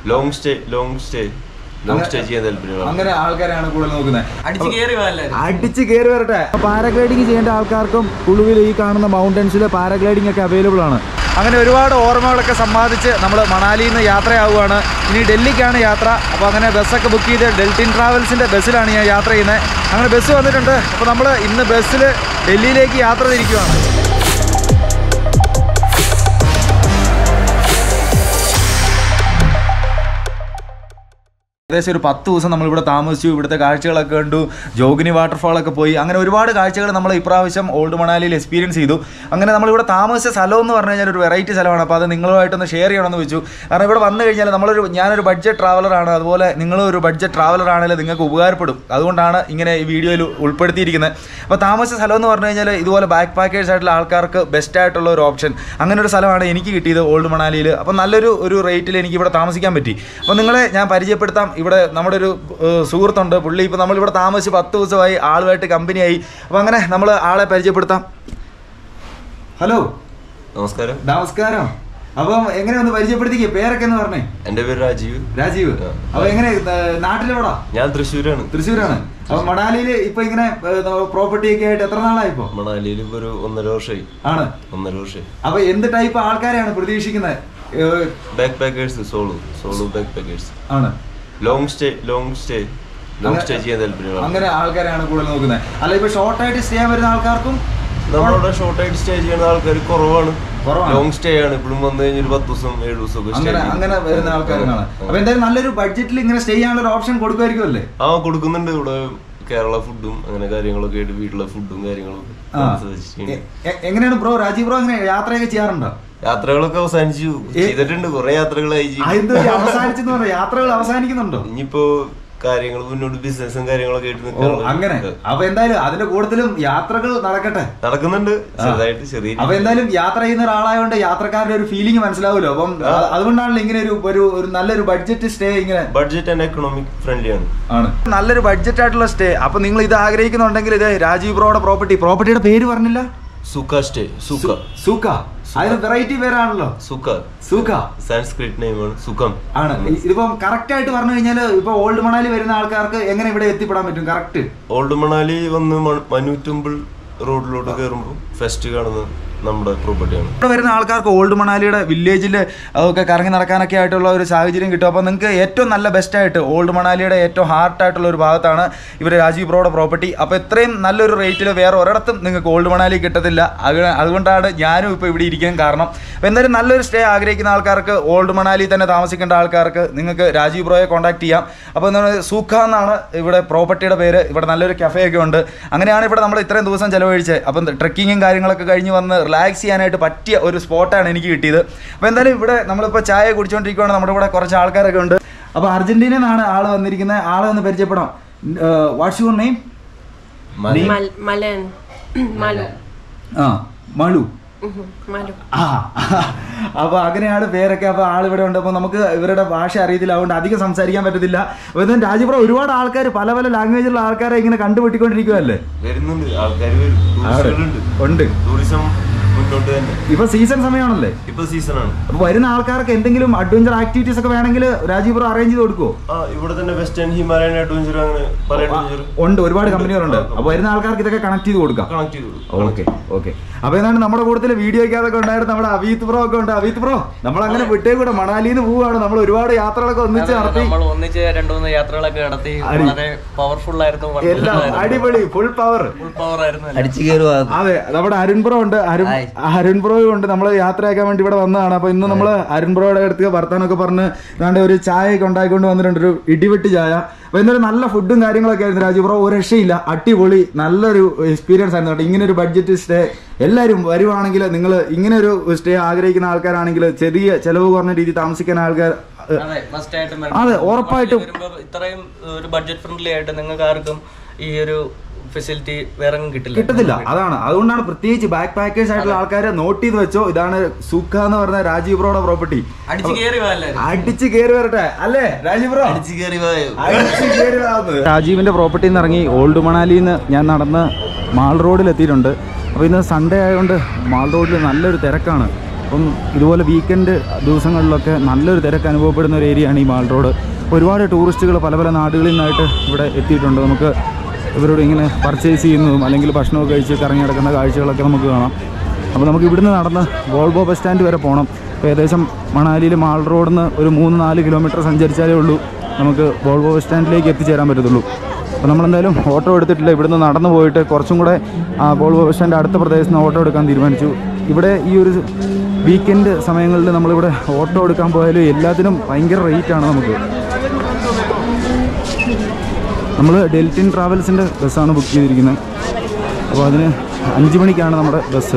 Long stay long stay long stay ചെയ്യാൻ താല്പര്യമാണ് അങ്ങനെ ആൾക്കാരാണ് കൂടുതൽ നോക്കുന്നത് അടിച്ചു കയറി പോകാല്ലായിരുന്നു അടിച്ച് കയറി വരട്ടെ പാരാഗ്ലൈഡിങ് ചെയ്യേണ്ട ആൾക്കാർക്കും കുളുവിൽ ഈ കാണുന്ന മൗണ്ടൻസിൽ പാരാഗ്ലൈഡിംഗ് ഒക്കെ അവൈലബിൾ ആണ് അങ്ങനെ ഒരുപാട് ഓർമ്മകളൊക്കെ സമ്പാദിച്ച് നമ്മൾ മണാലിയിൽ നിന്ന് യാത്രയാവുകയാണ് ഇനി ഡൽഹിക്കാണ് യാത്ര അപ്പോൾ അങ്ങനെ ബസ്സൊക്കെ ബുക്ക് ചെയ്ത് ഡെൽറ്റിൻ ട്രാവൽസിൻ്റെ ബസ്സിലാണ് ഞാൻ യാത്ര ചെയ്യുന്നത് അങ്ങനെ ബസ് വന്നിട്ടുണ്ട് അപ്പോൾ നമ്മൾ ഇന്ന് ബസ്സിൽ ഡൽഹിയിലേക്ക് യാത്ര തിരിക്കുകയാണ് ഏകദേശം ഒരു പത്ത് ദിവസം നമ്മളിവിടെ താമസിച്ചു ഇവിടുത്തെ കാഴ്ചകളൊക്കെ കണ്ടു ജോഗിനി വാട്ടർഫാളൊക്കെ പോയി അങ്ങനെ ഒരുപാട് കാഴ്ചകൾ നമ്മൾ ഇപ്രാവശ്യം ഓൾഡ് മണാലിയിൽ എക്സ്പീരിയൻസ് ചെയ്തു അങ്ങനെ നമ്മളിവിടെ താമസിച്ച സ്ഥലം എന്ന് പറഞ്ഞു കഴിഞ്ഞാൽ ഒരു വെറൈറ്റി സ്ഥലമാണ് അപ്പോൾ അത് നിങ്ങളുമായിട്ടൊന്ന് ഷെയർ ചെയ്യണമെന്ന് വെച്ചു കാരണം ഇവിടെ വന്നു കഴിഞ്ഞാൽ നമ്മളൊരു ഞാനൊരു ബഡ്ജറ്റ് ട്രാവലറാണ് അതുപോലെ നിങ്ങളും ഒരു ബഡ്ജറ്റ് ട്രാവലർ ആണെങ്കിൽ നിങ്ങൾക്ക് ഉപകാരപ്പെടും അതുകൊണ്ടാണ് ഇങ്ങനെ ഈ വീഡിയോയിൽ ഉൾപ്പെടുത്തിയിരിക്കുന്നത് അപ്പോൾ താമസിച്ച സ്ഥലം എന്ന് പറഞ്ഞു കഴിഞ്ഞാൽ ഇതുപോലെ ബാക്ക് പാക്കേഴ്സ് ആയിട്ടുള്ള ആൾക്കാർക്ക് ബെസ്റ്റ് ആയിട്ടുള്ള ഒരു ഓപ്ഷൻ അങ്ങനെ ഒരു സ്ഥലമാണ് എനിക്ക് കിട്ടിയത് ഓൾഡ് മണാലിയിൽ അപ്പോൾ നല്ലൊരു ഒരു റേറ്റിൽ എനിക്ക് ഇവിടെ താമസിക്കാൻ പറ്റി അപ്പോൾ നിങ്ങളെ ഞാൻ പരിചയപ്പെടുത്താം ഇവിടെ നമ്മുടെ ഒരു ഏഹ്, സുഹൃത്തുണ്ട് പുള്ളി ഇപ്പോൾ നമ്മളിവിടെ താമസിച്ച് പത്ത് ദിവസമായി ആളുമായിട്ട് കമ്പനിയായി അപ്പോൾ അങ്ങനെ നമ്മൾ ആളെ പരിചയപ്പെടുത്താം ഹലോ നമസ്കാരം നമസ്കാരം അപ്പം എങ്ങനെ ഒന്ന് പരിചയപ്പെടുത്തിക്കേ പേരൊക്കെ എന്ന് പറഞ്ഞേ എൻ്റെ പേര് രാജീവ് രാജീവ് ആ. അപ്പൊ എങ്ങനെ ഏഹ്, നാട്ടിലെവിടാ ഞാൻ തൃശ്ശൂരാണ് തൃശ്ശൂരാണ് അപ്പൊ മണാലിയിൽ ഇപ്പൊ ഇങ്ങനെ പ്രോപ്പർട്ടി ഒക്കെ ആയിട്ട് എത്ര നാളായി ഇപ്പൊ മണാലിയിൽ ഇപ്പൊ ഒരു ഒന്നര വർഷമായി ആണ് ഒന്നര വർഷമായി അപ്പൊ എന്ത് ടൈപ്പ് ആൾക്കാരെയാണ് പ്രതീക്ഷിക്കുന്നത് ഏഹ്, backpackers solo solo backpackers ആണ് long stay long stay long stay ചെയ്യാൻ താല്പര്യമാണ് അങ്ങനെ ആൾക്കാരെയാണ് കൂടുതൽ നോക്കുന്നത് അല്ല ഇപ്പൊ ഷോർട്ട് ആയിട്ട് സ്റ്റേ ചെയ്യാൻ വരുന്ന ആൾക്കാർക്കും നമ്മളവിടെ ഷോർട്ടായിട്ട് സ്റ്റേ ചെയ്യുന്ന ആൾക്കാർ കുറവാണ് കുറവാണ്. ലോങ് സ്റ്റേ ആണ് ഇപ്പോഴും വന്നു കഴിഞ്ഞാൽ ഒരു പത്ത് ദിവസം ഏഴ് ദിവസം ഒക്കെ സ്റ്റേ അങ്ങനെ അങ്ങനെ വരുന്ന ആൾക്കാരാണ് അപ്പൊ എന്തായാലും നല്ലൊരു ബഡ്ജറ്റിൽ ഇങ്ങനെ സ്റ്റേ ചെയ്യാനുള്ള ഒരു ഓപ്ഷൻ കൊടുക്കുമായിരിക്കും അല്ലേ ആ കൊടുക്കുന്നുണ്ട് ഇവിടെ കേരള ഫുഡും അങ്ങനെ കാര്യങ്ങളൊക്കെ ആയിട്ട് വീട്ടിലെ ഫുഡും കാര്യങ്ങളൊക്കെ ആ. അനുസരിച്ചിട്ടുണ്ട്. എ- എ- എങ്ങനെയാണ് ബ്രോ രാജീവ് ബ്രോ അങ്ങനെ യാത്രയൊക്കെ ചെയ്യാറുണ്ടോ യാത്രകളൊക്കെ അവസാനിച്ചു ഏ- ചെയ്തിട്ടുണ്ട് കുറെ യാത്രകളായി ചെയ്തു. അതെന്ത് അവസാനിച്ചെന്ന് പറയാം യാത്രകൾ അവസാനിക്കുന്നുണ്ടോ ഇനിയിപ്പോ കാര്യങ്ങൾ മുന്നോട്ട് ബിസിനസ്സും കാര്യങ്ങളൊക്കെ ആയിട്ട് ഓ നിൽക്കാനുള്ള- അങ്ങനെ അപ്പൊ എന്തായാലും അതിന്റെ കൂട്ടത്തിലും യാത്രകൾ നടക്കട്ടെ നടക്കുന്നുണ്ട് ചെറുതായിട്ട് ചെറിയ അപ്പൊ എന്തായാലും യാത്ര ചെയ്യുന്ന ഒരാളായതുകൊണ്ട് യാത്രക്കാരുടെ ഒരു ഫീലിംഗ് മനസ്സിലാവുമല്ലോ അപ്പം അത് അതുകൊണ്ടാണല്ലോ ഇങ്ങനെ ഒരു ഒരു ഒരു നല്ലൊരു ബഡ്ജറ്റ് സ്റ്റേ ഇങ്ങനെ ബഡ്ജറ്റ് ആൻഡ് എക്കണോമിക് ഫ്രണ്ട്ലി ആണ് ആണ് നല്ലൊരു ബഡ്ജറ്റ് ആയിട്ടുള്ള സ്റ്റേ അപ്പൊ നിങ്ങൾ ഇത് ആഗ്രഹിക്കുന്നുണ്ടെങ്കിൽ ഇത് രാജീവ് ബ്രോയുടെ പ്രോപ്പർട്ടി പ്രോപ്പർട്ടിയുടെ പേര് പറഞ്ഞില്ല സുഖ സ്റ്റേ സുഖ സൂക്ക അതിന് വെറൈറ്റി പേരാണല്ലോ സുഖ സൂക്ക സാൻസ്ക്രിറ്റ് നെയിമാണ് സുഖം ആണ് ഇ- ഇതിപ്പം കറക്റ്റ് ആയിട്ട് പറഞ്ഞു കഴിഞ്ഞാൽ ഇപ്പൊ ഓൾഡ് മണാലി വരുന്ന ആൾക്കാർക്ക് എങ്ങനെ ഇവിടെ എത്തിപ്പെടാൻ പറ്റും കറക്റ്റ് ഓൾഡ് മണാലി വന്ന് മ- മനു ടെമ്പിൾ റോഡിലോട്ട് കയറുമ്പോൾ ഫസ്റ്റ് കാണുന്ന നമ്മുടെ പ്രോപ്പർട്ടിയാണ് ഇവിടെ വരുന്ന ആൾക്കാർക്ക് ഓൾഡ് മണാലിയുടെ വില്ലേജിൽ ഒക്കെ കറങ്ങി നടക്കാനൊക്കെ ആയിട്ടുള്ള ഒരു സാഹചര്യം കിട്ടും അപ്പോൾ നിങ്ങൾക്ക് ഏറ്റവും നല്ല ബെസ്റ്റ് ആയിട്ട് ഓൾഡ് മണാലിയുടെ ഏറ്റവും ഹാർട്ട് ആയിട്ടുള്ള ഒരു ഭാഗത്താണ് ഇവർ രാജീവ് ബ്രോയുടെ പ്രോപ്പർട്ടി അപ്പോൾ ഇത്രയും നല്ലൊരു റേറ്റിൽ വേറെ ഒരിടത്തും നിങ്ങൾക്ക് ഓൾഡ് മണാലി കിട്ടത്തില്ല അത് അതുകൊണ്ടാണ് ഞാനും ഇപ്പോൾ ഇവിടെ ഇരിക്കാൻ കാരണം അപ്പോൾ എന്തായാലും നല്ലൊരു സ്റ്റേ ആഗ്രഹിക്കുന്ന ആൾക്കാർക്ക് ഓൾഡ് മണാലി തന്നെ താമസിക്കേണ്ട ആൾക്കാർക്ക് നിങ്ങൾക്ക് രാജീവ് ബ്രോയെ കോൺടാക്ട് ചെയ്യാം അപ്പോൾ എന്താണ് സൂഖ എന്നാണ് ഇവിടെ പ്രോപ്പർട്ടിയുടെ പേര് ഇവിടെ നല്ലൊരു കഫേ ഒക്കെ ഉണ്ട് അങ്ങനെയാണ് ഇവിടെ നമ്മൾ ഇത്രയും ദിവസം ചിലവഴിച്ചത് അപ്പം ട്രക്കിങ്ങും കാര്യങ്ങളൊക്കെ കഴിഞ്ഞ് വന്ന് റിലാക്സ് ചെയ്യാനായിട്ട് പറ്റിയ ഒരു സ്പോട്ടാണ് എനിക്ക് കിട്ടിയത് അപ്പോൾ എന്തായാലും ഇവിടെ നമ്മളിപ്പോൾ ചായ കുടിച്ചുകൊണ്ടിരിക്കുകയാണ് നമ്മുടെ ഇവിടെ കുറച്ച് ആൾക്കാരൊക്കെ ഉണ്ട് അപ്പോൾ അർജന്റീനയിൽ നിന്നാണ് ആൾ വന്നിരിക്കുന്നത് ആളെ ഒന്ന് പരിചയപ്പെടാം വാട്സ് യുവർ നെയിം മലി- Mal, Malen. Malu. ആ മളു Mhm, Malu. ആ അപ്പൊ അങ്ങനെയാണ് പേരൊക്കെ അപ്പൊ ആൾ ഇവിടെ ഉണ്ട് അപ്പൊ നമുക്ക് ഇവരുടെ ഭാഷ അറിയത്തില്ല അതുകൊണ്ട് അധികം സംസാരിക്കാൻ പറ്റത്തില്ല അപ്പൊ ഇതും രാജീവ്പ്രോ ഒരുപാട് ആൾക്കാർ പല പല ലാംഗ്വേജിലുള്ള ആൾക്കാരെ ഇങ്ങനെ കണ്ടുപിട്ടിക്കൊണ്ടിരിക്കുകയല്ലേ വരുന്നുണ്ട് ആൾക്കാർ വരും ടൂറിസ്റ്റുകളുണ്ട് ഉണ്ട് ടൂറിസം മുന്നോട്ട് തന്നെ ഇപ്പൊ സീസൺ സമയമാണല്ലേ ഇപ്പൊ സീസണാണ് അപ്പൊ വരുന്ന ആൾക്കാർക്ക് എന്തെങ്കിലും അഡ്വഞ്ചർ ആക്ടിവിറ്റീസ് ഒക്കെ വേണമെങ്കിൽ രാജീവ് ബ്രോ അറേഞ്ച് ചെയ്ത് കൊടുക്കുമോ ആ ഇവിടെ തന്നെ വെസ്റ്റേൺ ഹിമാലയൻ അഡ്വഞ്ചർ അങ്ങനെ പല അഡ്വഞ്ചർ ഉണ്ട് ഒരുപാട് കമ്പനികളുണ്ട് അപ്പൊ വരുന്ന ആൾക്കാർക്ക് ഇതൊക്കെ കണക്ട് ചെയ്ത് കൊടുക്കാം കണക്ട് ചെയ്തു കൊടുക്കും. ഓക്കെ ഓക്കെ അപ്പൊ എന്താണ് നമ്മുടെ കൂട്ടത്തിൽ വീഡിയോ ഒക്കെ ഉണ്ടായിരുന്നു നമ്മുടെ അവീത് ബ്രോ ഒക്കെ ഉണ്ട് അവീത് ബ്രോ നമ്മൾ അങ്ങനെ വിട്ടേ കൂടെ മണാലിയിൽ നിന്ന് പോവാണ് നമ്മൾ ഒരുപാട് യാത്രകളൊക്കെ ഒന്നിച്ച് നടത്തി നമ്മൾ ഒന്നിച്ച് രണ്ടു മൂന്ന് യാത്രകളൊക്കെ നടത്തി അടി. വളരെ പവർഫുൾ ആയിരുന്നു എല്ലാം അടിപൊളി ഫുൾ പവർ ഫുൾ പവർ ആയിരുന്നു എല്ലാം. അടിച്ചു കയറുക അതെ നമ്മുടെ അരുൺ ബ്രോ ഉണ്ട് അരുൺ അരുൺ ബ്രോയും ഉണ്ട് നമ്മൾ യാത്രയാക്കാൻ വേണ്ടി ഇവിടെ വന്നതാണ് അപ്പൊ ഇന്ന് നമ്മൾ അരുൺ ബ്രോയുടെ അടുത്ത് വർത്താനൊക്കെ പറഞ്ഞ് ദാണ്ട് ഒരു ചായ ഒക്കെ ഉണ്ടാക്കിക്കൊണ്ട് വന്നിട്ടുണ്ട് ഒരു ഇടിവെട്ടി ചായ അപ്പൊ ഇന്നൊരു നല്ല ഫുഡും കാര്യങ്ങളൊക്കെ ആയിരുന്നു രാജു ബ്രോ ഒരു രക്ഷയില്ല അടിപൊളി നല്ലൊരു എക്സ്പീരിയൻസ് ആയിരുന്നു കേട്ടോ ഇങ്ങനെ ഒരു ബഡ്ജറ്റ് സ്റ്റേ എല്ലാവരും വരുവാണെങ്കിൽ നിങ്ങൾ ഇങ്ങനെ ഒരു സ്റ്റേ ആഗ്രഹിക്കുന്ന ആൾക്കാരാണെങ്കിൽ ചെറിയ ചെലവ് കുറഞ്ഞ രീതിയിൽ താമസിക്കുന്ന ആൾക്കാർ അതെ മസ്റ്റ് ആയിട്ടും അതെ, ഉറപ്പായിട്ടും. വരുമ്പോ ഇത്രയും ഒരു ബഡ്ജറ്റ് ഫ്രണ്ട്ലി ആയിട്ട് നിങ്ങൾക്ക് ആർക്കും ഈ ഒരു ഫെസിലിറ്റി വേറെ എങ്ങും കിട്ടില്ല കിട്ടത്തില്ല അതാണ് അതുകൊണ്ടാണ് പ്രത്യേകിച്ച് ബാക്ക് പാക്കേഴ്സ് ആയിട്ടുള്ള ആൾക്കാരെ നോട്ട് ചെയ്ത് വെച്ചോ ഇതാണ് സുഖ എന്ന് പറഞ്ഞ രാജീവ് ബ്രോയുടെ പ്രോപ്പർട്ടി അടിച്ചു കയറി പോകാല്ലായിരുന്നു അടിച്ച് കയറി വരട്ടെ അല്ലേ രാജീവ് ബ്രോ അടിച്ച് കയറി പോയോ? രാജീവിന്റെ പ്രോപ്പർട്ടിയിൽ നിന്ന് ഇറങ്ങി ഓൾഡ് മണാലിയിൽ നിന്ന് ഞാൻ നടന്ന് മാൾ റോഡിൽ എത്തിയിട്ടുണ്ട് അപ്പോൾ ഇന്ന് സൺഡേ ആയതുകൊണ്ട് മാൾ റോഡിൽ നല്ലൊരു തിരക്കാണ് അപ്പം ഇതുപോലെ വീക്കെൻഡ് ദിവസങ്ങളിലൊക്കെ നല്ലൊരു തിരക്ക് അനുഭവപ്പെടുന്ന ഒരു ഏരിയയാണ് ഈ മാൾ റോഡ് ഒരുപാട് ടൂറിസ്റ്റുകൾ പല പല നാടുകളിൽ നിന്നായിട്ട് ഇവിടെ എത്തിയിട്ടുണ്ട് നമുക്ക് ഇവരോട് ഇങ്ങനെ പർച്ചേസ് ചെയ്യുന്നതും അല്ലെങ്കിൽ ഭക്ഷണമൊക്കെ കഴിച്ച് കറങ്ങി നടക്കുന്ന കാഴ്ചകളൊക്കെ നമുക്ക് കാണാം അപ്പോൾ നമുക്ക് ഇവിടുന്ന് നടന്ന് വോൾവോ ബസ് സ്റ്റാൻഡ് വരെ പോകണം അപ്പോൾ ഏകദേശം മണാലിയിൽ മാൾ റോഡിൽ നിന്ന് ഒരു മൂന്ന് നാല് കിലോമീറ്റർ സഞ്ചരിച്ചാലേ ഉള്ളൂ നമുക്ക് വോൾവോ ബസ് സ്റ്റാൻഡിലേക്ക് എത്തിച്ചേരാൻ പറ്റത്തുള്ളൂ അപ്പോൾ നമ്മളെന്തായാലും ഓട്ടോ എടുത്തിട്ടില്ല ഇവിടുന്ന് നടന്നു പോയിട്ട് കുറച്ചും കൂടെ ആ വോൾവോ ബസ് സ്റ്റാൻഡ് അടുത്ത പ്രദേശത്ത് നിന്ന് ഓട്ടോ എടുക്കാൻ തീരുമാനിച്ചു ഇവിടെ ഈ ഒരു വീക്കെൻഡ് സമയങ്ങളിൽ നമ്മളിവിടെ ഓട്ടോ എടുക്കാൻ പോയാലും എല്ലാത്തിനും ഭയങ്കര റേറ്റാണ് നമുക്ക് നമ്മൾ ഡെൽറ്റിൻ ട്രാവൽസിൻ്റെ ബസ്സാണ് ബുക്ക് ചെയ്തിരിക്കുന്നത് അപ്പോൾ അതിന് അഞ്ച് മണിക്കാണ് നമ്മുടെ ബസ്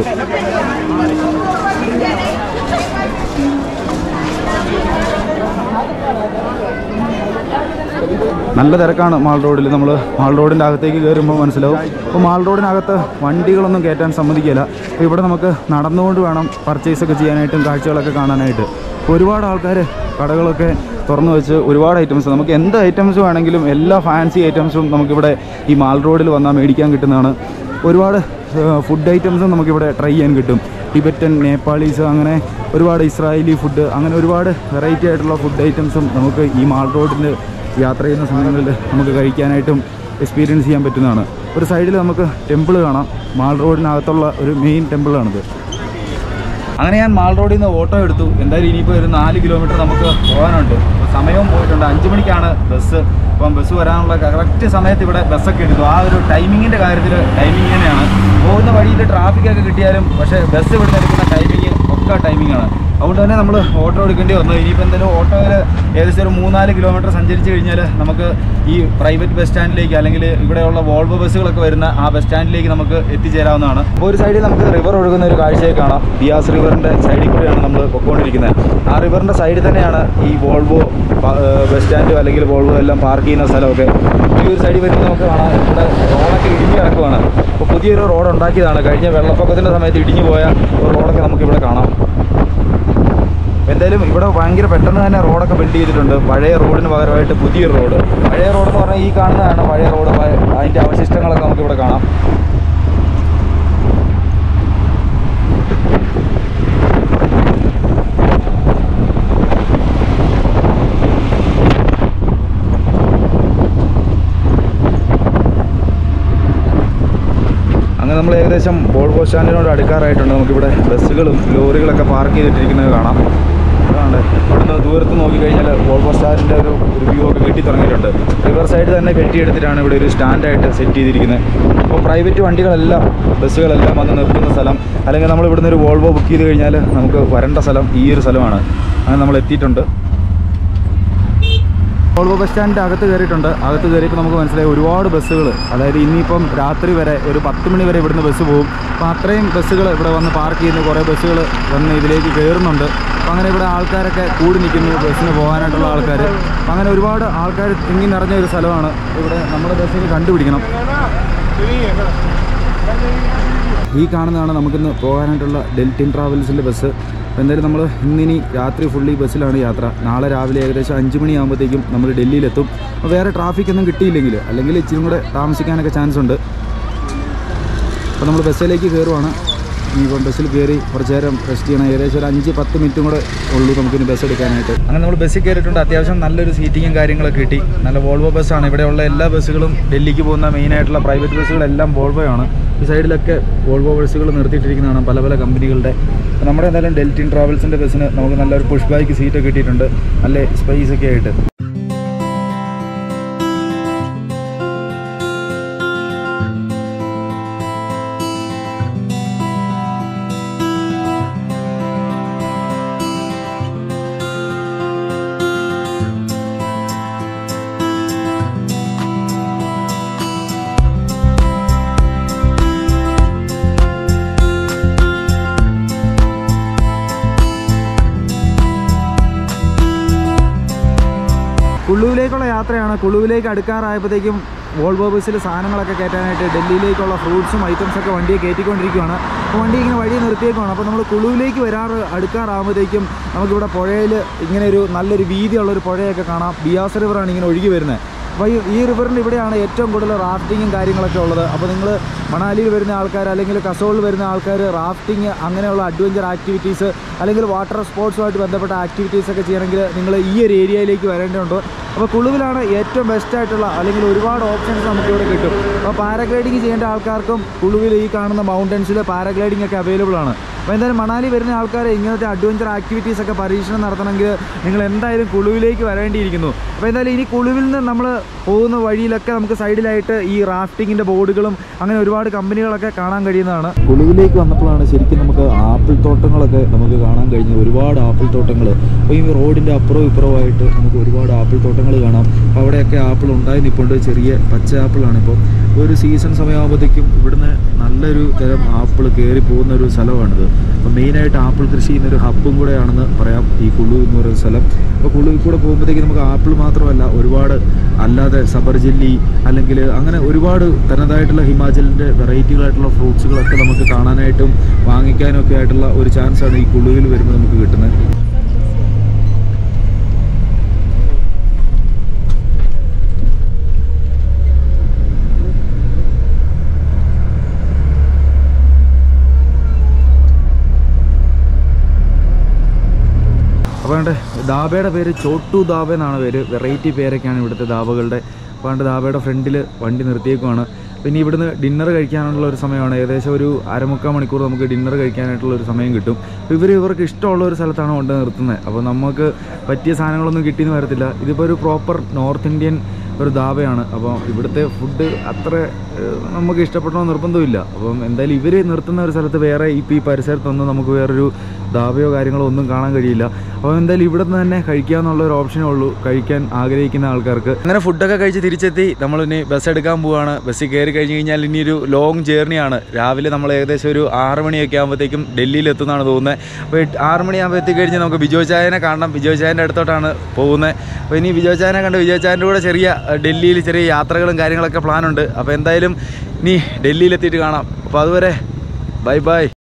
നല്ല തിരക്കാണ് മാൾ റോഡിൽ നമ്മൾ മാൾ റോഡിൻ്റെ അകത്തേക്ക് കയറുമ്പോൾ മനസ്സിലാവും അപ്പോൾ മാൾ റോഡിനകത്ത് വണ്ടികളൊന്നും കയറ്റാൻ സമ്മതിക്കില്ല അപ്പോൾ ഇവിടെ നമുക്ക് നടന്നുകൊണ്ട് വേണം പർച്ചേസ് ഒക്കെ ചെയ്യാനായിട്ടും കാഴ്ചകളൊക്കെ കാണാനായിട്ട് അപ്പോൾ ഒരുപാട് ആൾക്കാർ കടകളൊക്കെ തുറന്നു വെച്ച് ഒരുപാട് ഐറ്റംസ് നമുക്ക് എന്ത് ഐറ്റംസ് വേണമെങ്കിലും എല്ലാ ഫാൻസി ഐറ്റംസും നമുക്കിവിടെ ഈ മാൾ റോഡിൽ വന്നാൽ മേടിക്കാൻ കിട്ടുന്നതാണ് ഒരുപാട് ഫുഡ് ഐറ്റംസും നമുക്കിവിടെ ട്രൈ ചെയ്യാൻ കിട്ടും ടിബറ്റൻ നേപ്പാളീസ് അങ്ങനെ ഒരുപാട് ഇസ്രായേലി ഫുഡ് അങ്ങനെ ഒരുപാട് വെറൈറ്റി ആയിട്ടുള്ള ഫുഡ് ഐറ്റംസും നമുക്ക് ഈ മാൾ റോഡിൽ യാത്ര ചെയ്യുന്ന സമയങ്ങളിൽ നമുക്ക് കഴിക്കാനായിട്ടും എക്സ്പീരിയൻസ് ചെയ്യാൻ പറ്റുന്നതാണ് ഒരു സൈഡിൽ നമുക്ക് ടെമ്പിൾ കാണാം മാൾ റോഡിനകത്തുള്ള ഒരു മെയിൻ ടെമ്പിളാണിത് അങ്ങനെ ഞാൻ മാൾ റോഡിൽ നിന്ന് ഓട്ടോ എടുത്തു എന്തായാലും ഇനിയിപ്പോൾ ഒരു നാല് കിലോമീറ്റർ നമുക്ക് പോകാനുണ്ട് അപ്പോൾ സമയവും പോയിട്ടുണ്ട് അഞ്ച് മണിക്കാണ് ബസ് അപ്പം ബസ് വരാനുള്ള കറക്റ്റ് സമയത്ത് ഇവിടെ ബസ്സൊക്കെ എടുത്തു ആ ഒരു ടൈമിങ്ങിൻ്റെ കാര്യത്തിൽ ടൈമിങ് തന്നെയാണ് പോകുന്ന വഴിയിൽ ട്രാഫിക്കൊക്കെ കിട്ടിയാലും പക്ഷേ ബസ് ഇവിടെ എടുക്കുന്ന ടൈമിങ് ഒക്കെ ടൈമിങ്ങാണ് അതുകൊണ്ട് തന്നെ നമ്മൾ ഓട്ടോ എടുക്കേണ്ടി വന്നു ഇനിയിപ്പോൾ എന്തായാലും ഓട്ടോയിൽ ഏകദേശം ഒരു മൂന്നാല് കിലോമീറ്റർ സഞ്ചരിച്ച് കഴിഞ്ഞാൽ നമുക്ക് ഈ പ്രൈവറ്റ് ബസ് സ്റ്റാൻഡിലേക്ക് അല്ലെങ്കിൽ ഇവിടെയുള്ള വോൾവോ ബസ്സുകളൊക്കെ വരുന്ന ആ ബസ് സ്റ്റാൻഡിലേക്ക് നമുക്ക് എത്തിച്ചേരാവുന്നതാണ് അപ്പോൾ ഒരു സൈഡിൽ നമുക്ക് റിവർ ഒഴുകുന്ന ഒരു കാഴ്ചയെ കാണാം ബിയാസ് റിവറിൻ്റെ സൈഡിൽ കൂടെയാണ് നമ്മൾ പൊയ്ക്കൊണ്ടിരിക്കുന്നത് ആ റിവറിൻ്റെ സൈഡിൽ തന്നെയാണ് ഈ വോൾവോ പ- ഏഹ് ബസ് സ്റ്റാൻഡും അല്ലെങ്കിൽ വോൾവോ എല്ലാം പാർക്ക് ചെയ്യുന്ന സ്ഥലമൊക്കെ ഈ ഒരു സൈഡിൽ വരുമ്പോൾ നമുക്ക് കാണാം ഇവിടെ റോഡൊക്കെ ഇടിഞ്ഞ് കിടക്കുവാണ് അപ്പോൾ പുതിയൊരു റോഡ് ഉണ്ടാക്കിയതാണ് കഴിഞ്ഞ വെള്ളപ്പൊക്കത്തിൻ്റെ സമയത്ത് ഇടിഞ്ഞു പോയ ഒരു റോഡൊക്കെ നമുക്കിവിടെ കാണാം എന്തായാലും ഇവിടെ ഭയങ്കര പെട്ടെന്ന് തന്നെ റോഡൊക്കെ ബിൽഡ് ചെയ്തിട്ടുണ്ട് പഴയ റോഡിന് പകരമായിട്ട് പുതിയൊരു റോഡ് പഴയ റോഡ് എന്ന് പറഞ്ഞാൽ ഈ കാണുന്നതാണ് പഴയ റോഡ് പ- അതിൻ്റെ അവശിഷ്ടങ്ങളൊക്കെ നമുക്കിവിടെ കാണാം അങ്ങനെ നമ്മൾ ഏകദേശം വോൾവോ സ്റ്റാൻഡിനോട് അടുക്കാറായിട്ടുണ്ട് നമുക്കിവിടെ ബസ്സുകളും ലോറികളൊക്കെ പാർക്ക് ചെയ്തിട്ടിരിക്കുന്നത് കാണാം അതാണ് ഇവിടുന്ന് ദൂരത്ത് നോക്കിക്കഴിഞ്ഞാൽ വോൾവോ സ്റ്റാൻഡിൻ്റെ ഒരു ഒരു വ്യൂ ഒക്കെ കെട്ടി തുടങ്ങിയിട്ടുണ്ട് റിവർ സൈഡ് തന്നെ കെട്ടിയെടുത്തിട്ടാണ് ഇവിടെ ഒരു സ്റ്റാൻഡായിട്ട് സെറ്റ് ചെയ്തിരിക്കുന്നത് അപ്പോൾ പ്രൈവറ്റ് വണ്ടികളെല്ലാം ബസ്സുകളെല്ലാം വന്ന് നിർത്തുന്ന സ്ഥലം അല്ലെങ്കിൽ നമ്മൾ ഇവിടുന്ന് ഒരു വോൾവോ ബുക്ക് ചെയ്ത് കഴിഞ്ഞാൽ നമുക്ക് വരേണ്ട സ്ഥലം ഈ ഒരു സ്ഥലമാണ് അങ്ങനെ നമ്മൾ എത്തിയിട്ടുണ്ട് വോൾവോ ബസ് സ്റ്റാൻഡിൻ്റെ അകത്ത് കയറിയിട്ടുണ്ട് അകത്ത് കയറിയപ്പോൾ നമുക്ക് മനസ്സിലായി ഒരുപാട് ബസ്സുകൾ അതായത് ഇനിയിപ്പം രാത്രി വരെ ഒരു പത്ത് മണി വരെ ഇവിടുന്ന് ബസ് പോകും അപ്പോൾ അത്രയും ബസ്സുകൾ ഇവിടെ വന്ന് പാർക്ക് ചെയ്യുന്ന കുറേ ബസ്സുകൾ വന്ന് ഇതിലേക്ക് കയറുന്നുണ്ട് അപ്പോൾ അങ്ങനെ ഇവിടെ ആൾക്കാരൊക്കെ കൂടി നിൽക്കുന്നു ബസ്സിന് പോകാനായിട്ടുള്ള ആൾക്കാർ അപ്പോൾ അങ്ങനെ ഒരുപാട് ആൾക്കാർ തിങ്ങി നിറഞ്ഞ ഒരു സ്ഥലമാണ് ഇവിടെ നമ്മുടെ ബസ്സിന് കണ്ടുപിടിക്കണം ഈ കാണുന്നതാണ് നമുക്കിന്ന് പോകാനായിട്ടുള്ള ഡെൽറ്റിൻ ട്രാവൽസിൻ്റെ ബസ് അപ്പോൾ എന്തായാലും നമ്മൾ ഇന്നിനി രാത്രി ഫുള്ളി ബസ്സിലാണ് യാത്ര നാളെ രാവിലെ ഏകദേശം അഞ്ച് മണിയാകുമ്പോഴത്തേക്കും നമ്മൾ ഡൽഹിയിലെത്തും അപ്പോൾ വേറെ ട്രാഫിക് ഒന്നും കിട്ടിയില്ലെങ്കിൽ അല്ലെങ്കിൽ ഇച്ചിരി കൂടെ താമസിക്കാനൊക്കെ ചാൻസ് ഉണ്ട് അപ്പോൾ നമ്മൾ ബസ്സിലേക്ക് കയറുവാണ് ഇനിയിപ്പം ബസ്സിൽ കയറി കുറച്ച് നേരം റെസ്റ്റ് ചെയ്യണം ഏകദേശം ഒരു അഞ്ച് പത്ത് മിനിറ്റും കൂടെ ഉള്ളൂ നമുക്കിനി ബസ് എടുക്കാനായിട്ട് അങ്ങനെ നമ്മൾ ബസ്സിൽ കയറിയിട്ടുണ്ട് അത്യാവശ്യം നല്ലൊരു സീറ്റിങ്ങും കാര്യങ്ങളൊക്കെ കിട്ടി നല്ല വോൾവോ ബസ്സാണ് ഇവിടെയുള്ള എല്ലാ ബസ്സുകളും ഡൽഹിക്ക് പോകുന്ന മെയിനായിട്ടുള്ള പ്രൈവറ്റ് ബസ്സുകളെല്ലാം വോൾവോ ആണ് ഈ സൈഡിലൊക്കെ വോൾവോ ബസ്സുകൾ നിർത്തിയിട്ടിരിക്കുന്നതാണ് പല പല കമ്പനികളുടെ അപ്പോൾ നമ്മുടെ എന്തായാലും ഡെൽറ്റിൻ ട്രാവൽസിൻ്റെ ബസ്സിന് നമുക്ക് നല്ലൊരു പുഷ് ബാക്ക് സീറ്റൊക്കെ കിട്ടിയിട്ടുണ്ട് നല്ല സ്പേസ് ഒക്കെ ആയിട്ട് കുളുവിലേക്കുള്ള യാത്രയാണ് കുളുവിലേക്ക് അടുക്കാറായപ്പോഴത്തേക്കും വോൾവോ ബസ്സിൽ സാധനങ്ങളൊക്കെ കയറ്റാനായിട്ട് ഡൽഹിയിലേക്കുള്ള ഫ്രൂട്ട്സും ഐറ്റംസ് ഒക്കെ വണ്ടിയെ കയറ്റിക്കൊണ്ടിരിക്കുകയാണ് അപ്പോൾ വണ്ടി ഇങ്ങനെ വഴി നിർത്തിയേക്കുവാണ് അപ്പോൾ നമ്മൾ കുളുവിലേക്ക് വരാറ് അടുക്കാറാകുമ്പോഴത്തേക്കും നമുക്കിവിടെ പുഴയിൽ ഇങ്ങനെ ഒരു നല്ലൊരു വീതിയുള്ള ഒരു പുഴയൊക്കെ കാണാം ബിയാസ് റിവറാണ് ഇങ്ങനെ ഒഴുകി വരുന്നത് അപ്പോൾ ഈ ഈ റിവറിൻ്റെ ഇവിടെയാണ് ഏറ്റവും കൂടുതൽ റാഫ്റ്റിങ്ങും കാര്യങ്ങളൊക്കെ ഉള്ളത് അപ്പോൾ നിങ്ങൾ മണാലിയിൽ വരുന്ന ആൾക്കാർ അല്ലെങ്കിൽ കസോളിൽ വരുന്ന ആൾക്കാർ റാഫ്റ്റിംഗ് അങ്ങനെയുള്ള അഡ്വഞ്ചർ ആക്ടിവിറ്റീസ് അല്ലെങ്കിൽ വാട്ടർ സ്പോർട്സുമായിട്ട് ബന്ധപ്പെട്ട ആക്ടിവിറ്റീസ് ഒക്കെ ചെയ്യണമെങ്കിൽ നിങ്ങൾ ഈ ഒരു ഏരിയയിലേക്ക് വരേണ്ടതുണ്ട് അപ്പോൾ കുളുവിലാണ് ഏറ്റവും ബെസ്റ്റ് ആയിട്ടുള്ള അല്ലെങ്കിൽ ഒരുപാട് ഓപ്ഷൻസ് നമുക്ക് ഇവിടെ കിട്ടും അപ്പോൾ പാരാഗ്ലൈഡിങ് ചെയ്യേണ്ട ആൾക്കാർക്കും കുളുവിൽ ഈ കാണുന്ന മൗണ്ടൻസിൽ പാരാഗ്ലൈഡിംഗ് ഒക്കെ അവൈലബിൾ ആണ് അപ്പോൾ എന്തായാലും മണാലി വരുന്ന ആൾക്കാർ ഇങ്ങനത്തെ അഡ്വഞ്ചർ ആക്ടിവിറ്റീസ് ഒക്കെ പരീക്ഷണം നടത്തണമെങ്കിൽ നിങ്ങൾ എന്തായാലും കുളുവിലേക്ക് വരേണ്ടിയിരിക്കുന്നു അപ്പോൾ എന്തായാലും ഇനി കുളുവിൽ നിന്ന് നമ്മൾ പോകുന്ന വഴിയിലൊക്കെ നമുക്ക് സൈഡിലായിട്ട് ഈ റാഫ്റ്റിങ്ങിൻ്റെ ബോർഡുകളും അങ്ങനെ ഒരുപാട് കമ്പനികളൊക്കെ കാണാൻ കഴിയുന്നതാണ് കുളുവിലേക്ക് വന്നപ്പോഴാണ് ശരിക്കും നമുക്ക് ആപ്പിൾ തോട്ടങ്ങളൊക്കെ നമുക്ക് കാണാൻ കഴിഞ്ഞത് ഒരുപാട് ആപ്പിൾ തോട്ടങ്ങൾ അപ്പോൾ ഈ റോഡിൻ്റെ അപ്പുറവും ഇപ്പുറമായിട്ട് നമുക്ക് ഒരുപാട് ആപ്പിൾ തോട്ടങ്ങൾ കാണാം അപ്പോൾ അവിടെയൊക്കെ ആപ്പിൾ ഉണ്ടായി നിൽപ്പുണ്ട് ചെറിയ പച്ച ആപ്പിളാണ് ഇപ്പോൾ ഒരു സീസൺ സമയമാകുമ്പോഴത്തേക്കും ഇവിടുന്ന് നല്ലൊരു തരം ആപ്പിൾ കയറി പോകുന്ന ഒരു സ്ഥലമാണിത് അപ്പോൾ മെയിനായിട്ട് ആപ്പിൾ കൃഷി ചെയ്യുന്നൊരു ഹബ്ബും കൂടെയാണെന്ന് പറയാം ഈ കുളു എന്ന് പറയുന്ന സ്ഥലം അപ്പോൾ കുളുവിൽ കൂടെ പോകുമ്പോഴത്തേക്ക് നമുക്ക് ആപ്പിൾ മാത്രമല്ല ഒരുപാട് അല്ലാതെ സബർജില്ലി അല്ലെങ്കിൽ അങ്ങനെ ഒരുപാട് തനതായിട്ടുള്ള ഹിമാചലിൻ്റെ വെറൈറ്റികളായിട്ടുള്ള ഫ്രൂട്ട്സുകളൊക്കെ നമുക്ക് കാണാനായിട്ടും വാങ്ങിക്കാനും ഒക്കെ ആയിട്ടുള്ള ഒരു ചാൻസാണ് ഈ കുളുവിൽ വരുമ്പോൾ നമുക്ക് കിട്ടുന്നത് അപ്പോൾ വേണ്ട ദാബയുടെ പേര് ചോട്ടു ദാബ എന്നാണ് പേര് വെറൈറ്റി പേരൊക്കെയാണ് ഇവിടുത്തെ ദാബകളുടെ അപ്പോൾ വേണ്ട ദാബയുടെ ഫ്രണ്ടിൽ വണ്ടി നിർത്തിയേക്കുവാണ് പിന്നെ ഇവിടുന്ന് ഡിന്നർ കഴിക്കാനുള്ള ഒരു സമയമാണ് ഏകദേശം ഒരു അരമുക്കാൽ മണിക്കൂർ നമുക്ക് ഡിന്നർ കഴിക്കാനായിട്ടുള്ള ഒരു സമയം കിട്ടും അപ്പോൾ ഇവർ ഇവർക്ക് ഇഷ്ടമുള്ള ഒരു സ്ഥലത്താണ് കൊണ്ട് നിർത്തുന്നത് അപ്പോൾ നമുക്ക് പറ്റിയ സാധനങ്ങളൊന്നും കിട്ടിയെന്ന് വരത്തില്ല ഇതിപ്പോൾ ഒരു പ്രോപ്പർ നോർത്ത് ഇന്ത്യൻ ഒരു ധാബയാണ് അപ്പോൾ ഇവിടുത്തെ ഫുഡ് അത്ര ഏഹ്, നമുക്ക് ഇഷ്ടപ്പെടണമെന്ന് നിർബന്ധമില്ല അപ്പം എന്തായാലും ഇവർ നിർത്തുന്ന ഒരു സ്ഥലത്ത് വേറെ ഇപ്പോൾ ഈ പരിസരത്തൊന്നും നമുക്ക് വേറൊരു ധാബയോ കാര്യങ്ങളോ ഒന്നും കാണാൻ കഴിയില്ല അപ്പോൾ എന്തായാലും ഇവിടെ നിന്ന് തന്നെ കഴിക്കാന്നുള്ള ഒരു ഓപ്ഷനേ ഉള്ളൂ കഴിക്കാൻ ആഗ്രഹിക്കുന്ന ആൾക്കാർക്ക് അങ്ങനെ ഫുഡൊക്കെ കഴിച്ച് തിരിച്ചെത്തി നമ്മൾ ഇനി ബസ് എടുക്കാൻ പോവുകയാണ് ബസ്സിൽ കയറി കഴിഞ്ഞ് കഴിഞ്ഞാൽ ഇനി ഒരു ലോങ് ജേർണിയാണ് രാവിലെ നമ്മൾ ഏകദേശം ഒരു ആറ് മണിയൊക്കെ ആകുമ്പോഴത്തേക്കും ഡൽഹിയിൽ എത്തുന്നതാണ് തോന്നുന്നത് അപ്പോൾ എട്ട്- ആറ് മണിയാകുമ്പോൾ എത്തിക്കഴിഞ്ഞ് നമുക്ക് ബിജോയ് ചായനെ കാണണം ബിജോയ് ചായൻ്റെ അടുത്തോട്ടാണ് പോകുന്നത് അപ്പോൾ ഇനി ബിജോയ് ചായനെ കണ്ട് ബിജോയ് ചായൻ്റെ കൂടെ ചെറിയ അഹ്, ഡൽഹിയിൽ ചെറിയ യാത്രകളും കാര്യങ്ങളൊക്കെ പ്ലാനുണ്ട് അപ്പോൾ എന്തായാലും ഇനി ഡൽഹിയിൽ എത്തിയിട്ട് കാണാം അപ്പോൾ അതുവരെ ബൈ ബൈ